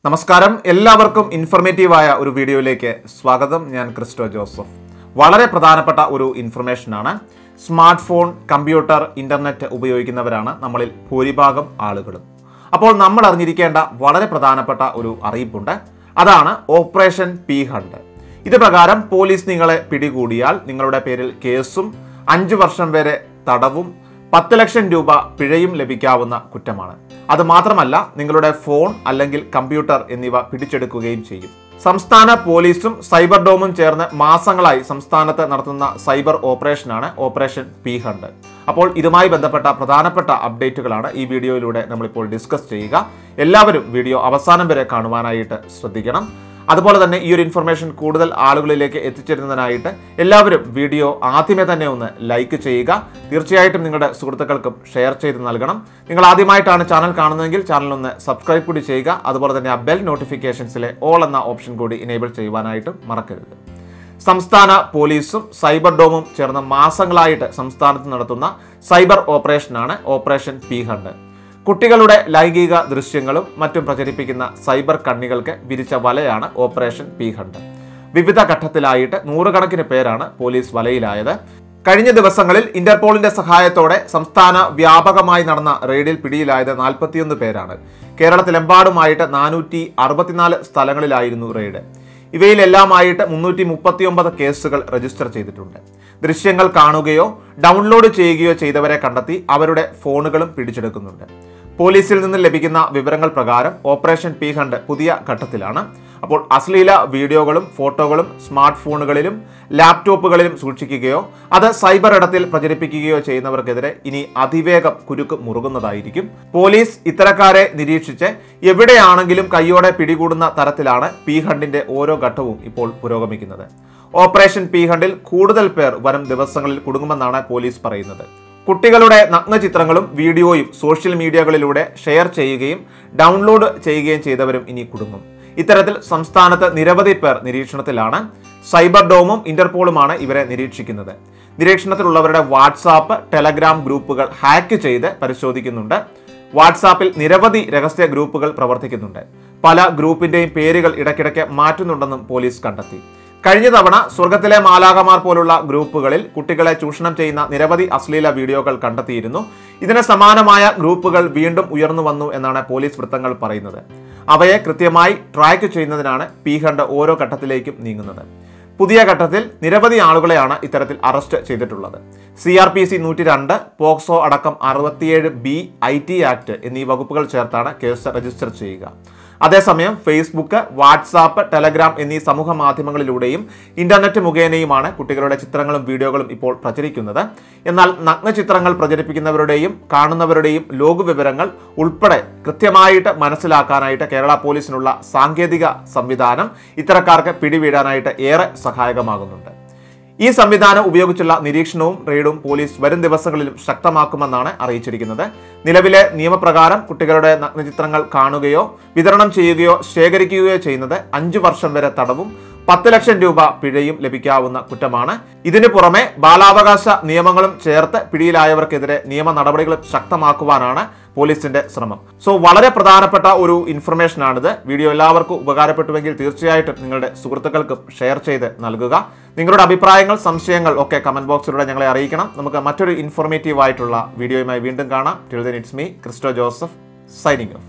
നമസ്കാരം എല്ലാവർക്കും ഇൻഫർമേറ്റീവായ ഒരു വീഡിയോയിലേക്ക് സ്വാഗതം ഞാൻ ക്രിസ്റ്റോ ജോസഫ് വളരെ പ്രധാനപ്പെട്ട ഒരു ഇൻഫർമേഷനാണ് സ്മാർട്ട് ഫോൺ കമ്പ്യൂട്ടർ ഇന്റർനെറ്റ് ഉപയോഗിക്കുന്നവരാണ് നമ്മളിൽ ഭൂരിഭാഗം ആളുകളും അപ്പോൾ നമ്മൾ അറിഞ്ഞിരിക്കേണ്ട വളരെ പ്രധാനപ്പെട്ട ഒരു അറിയിപ്പുണ്ട് അതാണ് ഓപ്പറേഷൻ പി ഹണ്ട് ഇത് പ്രകാരം പോലീസ് നിങ്ങളെ പിടികൂടിയാൽ നിങ്ങളുടെ പേരിൽ കേസും അഞ്ചു വർഷം വരെ തടവും പത്ത് ലക്ഷം രൂപ പിഴയും ലഭിക്കാവുന്ന കുറ്റമാണ് അത് മാത്രമല്ല നിങ്ങളുടെ ഫോൺ അല്ലെങ്കിൽ കമ്പ്യൂട്ടർ എന്നിവ പിടിച്ചെടുക്കുകയും ചെയ്യും സംസ്ഥാന പോലീസും സൈബർ ഡോമും ചേർന്ന് മാസങ്ങളായി സംസ്ഥാനത്ത് നടത്തുന്ന സൈബർ ഓപ്പറേഷനാണ് ഓപ്പറേഷൻ പി ഹണ്ട് അപ്പോൾ ഇതുമായി ബന്ധപ്പെട്ട പ്രധാനപ്പെട്ട അപ്ഡേറ്റുകളാണ് ഈ വീഡിയോയിലൂടെ നമ്മളിപ്പോൾ ഡിസ്കസ് ചെയ്യുക എല്ലാവരും വീഡിയോ അവസാനം വരെ കാണുവാനായിട്ട് ശ്രദ്ധിക്കണം അതുപോലെ തന്നെ ഈ ഒരു ഇൻഫർമേഷൻ കൂടുതൽ ആളുകളിലേക്ക് എത്തിച്ചേരുന്നതിനായിട്ട് എല്ലാവരും വീഡിയോ ആദ്യമേ തന്നെ ഒന്ന് ലൈക്ക് ചെയ്യുക തീർച്ചയായിട്ടും നിങ്ങളുടെ സുഹൃത്തുക്കൾക്കും ഷെയർ ചെയ്ത് നൽകണം നിങ്ങൾ ആദ്യമായിട്ടാണ് ചാനൽ കാണുന്നതെങ്കിൽ ചാനൽ ഒന്ന് സബ്സ്ക്രൈബ് കൂടി ചെയ്യുക അതുപോലെ തന്നെ ആ ബെൽ നോട്ടിഫിക്കേഷൻസിലെ ഓൾ എന്ന ഓപ്ഷൻ കൂടി ഇനേബിൾ ചെയ്യുവാനായിട്ടും മറക്കരുത് സംസ്ഥാന പോലീസും സൈബർ ഡോമും ചേർന്ന് മാസങ്ങളായിട്ട് സംസ്ഥാനത്ത് നടത്തുന്ന സൈബർ ഓപ്പറേഷനാണ് ഓപ്പറേഷൻ പി ഹണ്ട് കുട്ടികളുടെ ലൈംഗിക ദൃശ്യങ്ങളും മറ്റും പ്രചരിപ്പിക്കുന്ന സൈബർ കണ്ണികൾക്ക് വിരിച്ച വലയാണ് ഓപ്പറേഷൻ പി ഹണ്ട് വിവിധ ഘട്ടത്തിലായിട്ട് നൂറുകണക്കിന് പേരാണ് പോലീസ് വലയിലായത് കഴിഞ്ഞ ദിവസങ്ങളിൽ ഇന്റർപോളിന്റെ സഹായത്തോടെ സംസ്ഥാന വ്യാപകമായി നടന്ന റെയ്ഡിൽ പിടിയിലായത് നാൽപ്പത്തിയൊന്ന് പേരാണ് കേരളത്തിലെമ്പാടുമായിട്ട് നാനൂറ്റി അറുപത്തിനാല് സ്ഥലങ്ങളിലായിരുന്നു റെയ്ഡ് ഇവയിലെല്ലാമായിട്ട് മുന്നൂറ്റി മുപ്പത്തിയൊമ്പത് കേസുകൾ രജിസ്റ്റർ ചെയ്തിട്ടുണ്ട് ദൃശ്യങ്ങൾ കാണുകയോ ഡൗൺലോഡ് ചെയ്യുകയോ ചെയ്തവരെ കണ്ടെത്തി അവരുടെ ഫോണുകളും പിടിച്ചെടുക്കുന്നുണ്ട് പോലീസിൽ നിന്ന് ലഭിക്കുന്ന വിവരങ്ങൾ പ്രകാരം ഓപ്പറേഷൻ പി ഹണ്ട് പുതിയ ഘട്ടത്തിലാണ് അപ്പോൾ അശ്ലീല വീഡിയോകളും ഫോട്ടോകളും സ്മാർട്ട് ഫോണുകളിലും ലാപ്ടോപ്പുകളിലും സൂക്ഷിക്കുകയോ അത് സൈബർ ഇടത്തിൽ പ്രചരിപ്പിക്കുകയോ ചെയ്യുന്നവർക്കെതിരെ ഇനി അതിവേഗം കുരുക്ക് മുറുകുന്നതായിരിക്കും പോലീസ് ഇത്തരക്കാരെ നിരീക്ഷിച്ച് എവിടെയാണെങ്കിലും കൈയോടെ പിടികൂടുന്ന തരത്തിലാണ് പി ഹണ്ടിന്റെ ഓരോ ഘട്ടവും ഇപ്പോൾ പുരോഗമിക്കുന്നത് ഓപ്പറേഷൻ പി ഹണ്ടിൽ കൂടുതൽ പേർ വരും ദിവസങ്ങളിൽ കുടുങ്ങുമെന്നാണ് പോലീസ് പറയുന്നത് കുട്ടികളുടെ നഗ്നചിത്രങ്ങളും വീഡിയോയും സോഷ്യൽ മീഡിയകളിലൂടെ ഷെയർ ചെയ്യുകയും ഡൗൺലോഡ് ചെയ്യുകയും ചെയ്തവരും ഇനി കുടുങ്ങും ഇത്തരത്തിൽ സംസ്ഥാനത്ത് നിരവധി പേർ നിരീക്ഷണത്തിലാണ് സൈബർ ഡോമും ഇന്റർപോളുമാണ് ഇവരെ നിരീക്ഷിക്കുന്നത് നിരീക്ഷണത്തിലുള്ളവരുടെ വാട്സാപ്പ് ടെലഗ്രാം ഗ്രൂപ്പുകൾ ഹാക്ക് ചെയ്ത് പരിശോധിക്കുന്നുണ്ട് വാട്സാപ്പിൽ നിരവധി രഹസ്യ ഗ്രൂപ്പുകൾ പ്രവർത്തിക്കുന്നുണ്ട് പല ഗ്രൂപ്പിന്റെയും പേരുകൾ ഇടയ്ക്കിടയ്ക്ക് മാറ്റുന്നുണ്ടെന്നും പോലീസ് കണ്ടെത്തി കഴിഞ്ഞ തവണ സ്വർഗത്തിലെ മാലാകമാർ പോലുള്ള ഗ്രൂപ്പുകളിൽ കുട്ടികളെ ചൂഷണം ചെയ്യുന്ന നിരവധി അശ്ലീല വീഡിയോകൾ കണ്ടെത്തിയിരുന്നു ഇതിന് സമാനമായ ഗ്രൂപ്പുകൾ വീണ്ടും ഉയർന്നു വന്നു എന്നാണ് പോലീസ് വൃത്തങ്ങൾ പറയുന്നത് അവയെ കൃത്യമായി ട്രാക്ക് ചെയ്യുന്നതിനാണ് പി ഹണ്ട് ഓരോ ഘട്ടത്തിലേക്കും നീങ്ങുന്നത് പുതിയ ഘട്ടത്തിൽ നിരവധി ആളുകളെയാണ് ഇത്തരത്തിൽ അറസ്റ്റ് ചെയ്തിട്ടുള്ളത് സി ആർ പി സി നൂറ്റി രണ്ട് പോക്സോ അടക്കം അറുപത്തിയേഴ് ബി ഐ ടി ആക്ട് എന്നീ വകുപ്പുകൾ ചേർത്താണ് കേസ് രജിസ്റ്റർ ചെയ്യുക അതേസമയം ഫേസ്ബുക്ക് വാട്സാപ്പ് ടെലഗ്രാം എന്നീ സമൂഹ മാധ്യമങ്ങളിലൂടെയും ഇന്റർനെറ്റ് മുഖേനയുമാണ് കുട്ടികളുടെ ചിത്രങ്ങളും വീഡിയോകളും ഇപ്പോൾ പ്രചരിക്കുന്നത് എന്നാൽ നഗ്ന ചിത്രങ്ങൾ പ്രചരിപ്പിക്കുന്നവരുടെയും കാണുന്നവരുടെയും ലോക വിവരങ്ങൾ ഉൾപ്പെടെ കൃത്യമായിട്ട് മനസ്സിലാക്കാനായിട്ട് കേരള പോലീസിനുള്ള സാങ്കേതിക സംവിധാനം ഇത്തരക്കാർക്ക് പിടിവീഴാനായിട്ട് ഏറെ സഹായകമാകുന്നുണ്ട് ഈ സംവിധാനം ഉപയോഗിച്ചുള്ള നിരീക്ഷണവും റെയ്ഡും പോലീസ് വരും ദിവസങ്ങളിലും ശക്തമാക്കുമെന്നാണ് അറിയിച്ചിരിക്കുന്നത് നിലവിലെ നിയമപ്രകാരം കുട്ടികളുടെ നഗ്നചിത്രങ്ങൾ കാണുകയോ വിതരണം ചെയ്യുകയോ ശേഖരിക്കുകയോ ചെയ്യുന്നത് അഞ്ചു വർഷം വരെ തടവും പത്ത് ലക്ഷം രൂപ പിഴയും ലഭിക്കാവുന്ന കുറ്റമാണ് ഇതിനു പുറമെ ബാലാവകാശ നിയമങ്ങളും ചേർത്ത് പിടിയിലായവർക്കെതിരെ നിയമ നടപടികളും ശക്തമാക്കുവാനാണ് പോലീസിന്റെ ശ്രമം സോ വളരെ പ്രധാനപ്പെട്ട ഒരു ഇൻഫർമേഷൻ ആണിത് വീഡിയോ എല്ലാവർക്കും ഉപകാരപ്പെട്ടുവെങ്കിൽ തീർച്ചയായിട്ടും നിങ്ങളുടെ സുഹൃത്തുക്കൾക്കും ഷെയർ ചെയ്ത് നൽകുക നിങ്ങളുടെ അഭിപ്രായങ്ങൾ സംശയങ്ങൾ ഒക്കെ കമന്റ് ബോക്സിലൂടെ ഞങ്ങളെ അറിയിക്കണം നമുക്ക് മറ്റൊരു ഇൻഫോർമേറ്റീവ് ആയിട്ടുള്ള വീഡിയോയുമായി വീണ്ടും കാണാം till then it's me Christo Joseph signing of